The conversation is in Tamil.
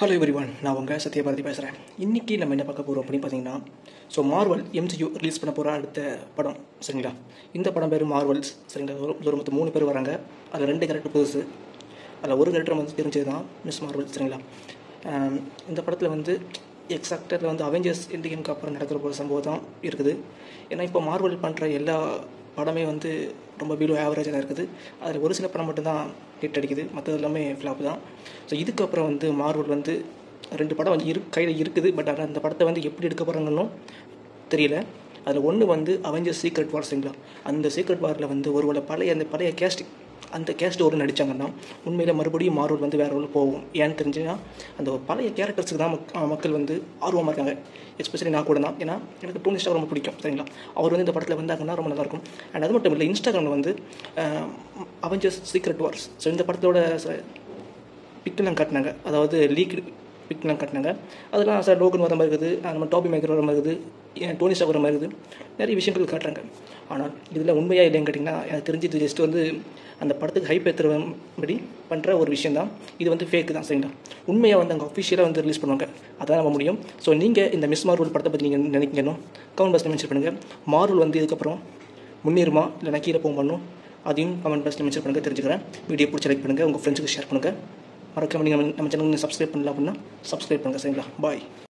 ஹலோ எவ்ரிவான் நான் உங்கள் சத்யபாரதி பேசுகிறேன் இன்றைக்கி நம்ம என்ன பார்க்க போகிறோம் அப்படின்னு பார்த்தீங்கன்னா ஸோ மார்வல் எம்சியூ ரிலீஸ் பண்ண போகிற அடுத்த படம் சரிங்களா இந்த படம் பேர் மார்வல்ஸ் சரிங்களா ஒரு ஒரு மொத்தம் மூணு பேர் வராங்க அதில் ரெண்டு கேரக்டர் புதுசு அதில் ஒரு கேரக்டர் வந்து தெரிஞ்சது தான் மிஸ் மார்வல் சரிங்களா ஆம், இந்த படத்தில் வந்து எக்ஸாக்டாக வந்து அவெஞ்சர்ஸ் எண்டிகேமுக்கு அப்புறம் நடக்கிற ஒரு சம்பவம் தான் இருக்குது ஏன்னா இப்போ மார்வல் பண்ணுற எல்லா படமே வந்து ரொம்ப பிலோ ஆவரேஜாக தான் இருக்குது அதில் ஒரு சில படம் மட்டும்தான் ஹிட் அடிக்குது மற்றது எல்லாமே ஃப்ளாப் தான் ஸோ இதுக்கப்புறம் வந்து மார்வல் வந்து ரெண்டு படம் வந்து இரு கையில் இருக்குது பட் ஆனால் அந்த படத்தை வந்து எப்படி எடுக்க போகிறாங்கன்னு தெரியல அதில் ஒன்று வந்து அவெஞ்சர்ஸ் சீக்ரெட் வார் சரிங்களா அந்த சீக்ரெட் வாரில் வந்து ஒருவேளை பழைய அந்த பழைய கேஸ்ட் அந்த கேஸ்ட் ஒரு நடித்தாங்கன்னா உண்மையில் மறுபடியும் மார்வல் வந்து வேறு ஒரு போகும் ஏன்னு தெரிஞ்சுன்னா அந்த ஒரு பழைய கேரக்டர்ஸுக்கு தான் மக் மக்கள் வந்து ஆர்வமாக இருக்காங்க எஸ்பெஷலி நான் கூட தான் ஏன்னா எனக்கு டோனி ஸ்டார் ரொம்ப பிடிக்கும் சரிங்களா அவர் வந்து இந்த படத்தில் வந்தாங்கன்னா ரொம்ப நல்லாயிருக்கும் அண்ட் அது மட்டும் இல்லை இன்ஸ்டாகிராமில் வந்து அவெஞ்சர்ஸ் சீக்ரெட் வார்ஸ் ஸோ இந்த படத்தோட பிக்லாம் காட்டினாங்க அதாவது லீக் பிக்லாம் காட்டினாங்க அதெல்லாம் சார் லோகன் வர மாதிரி இருக்குது அஹ் நம்ம டாபி மேக்கர் வர மாதிரி இருக்குது ஏன் டோனி ஸ்டாக் வர மாதிரி இருக்குது நிறைய விஷயங்கள் காட்டுறாங்க ஆனால் இதில் உண்மையாக இல்லைன்னு கேட்டிங்கன்னா எனக்கு தெரிஞ்சு இது ஜஸ்ட் வந்து அந்த படத்துக்கு ஹைப் ஏற்றுறபடி பண்ணுற ஒரு விஷயம் தான் இது வந்து ஃபேக்கு தான் சரிங்களா உண்மையாக வந்து அங்கே அஃபிஷியலாக வந்து ரிலீஸ் பண்ணுவாங்க அதான் நம்ம முடியும் ஸோ நீங்கள் இந்த மிஸ் மார்வல் படத்தை பற்றி நீங்கள் நினைக்கணும் கமெண்ட் பாக்ஸில் மென்ஷன் பண்ணுங்கள் மார்வல் வந்து இதுக்கப்புறம் முன்னேறுமா இல்லைனா கீழே போக பண்ணும் அதையும் கமெண்ட் பாக்ஸில் மென்ஷன் பண்ணுங்கள் தெரிஞ்சுக்கிறேன் வீடியோ பிடிச்சி லைக் பண்ணுங்கள் உங்கள் ஃப்ரெண்ட்ஸுக்கு ஷேர் பண்ணுங்கள் மறக்காம நீங்கள் நம்ம சேனல் சப்ஸ்கிரைப் பண்ணல அப்படின்னா சப்ஸ்கிரைப் பண்ணுங்கள் சரிங்களா பாய்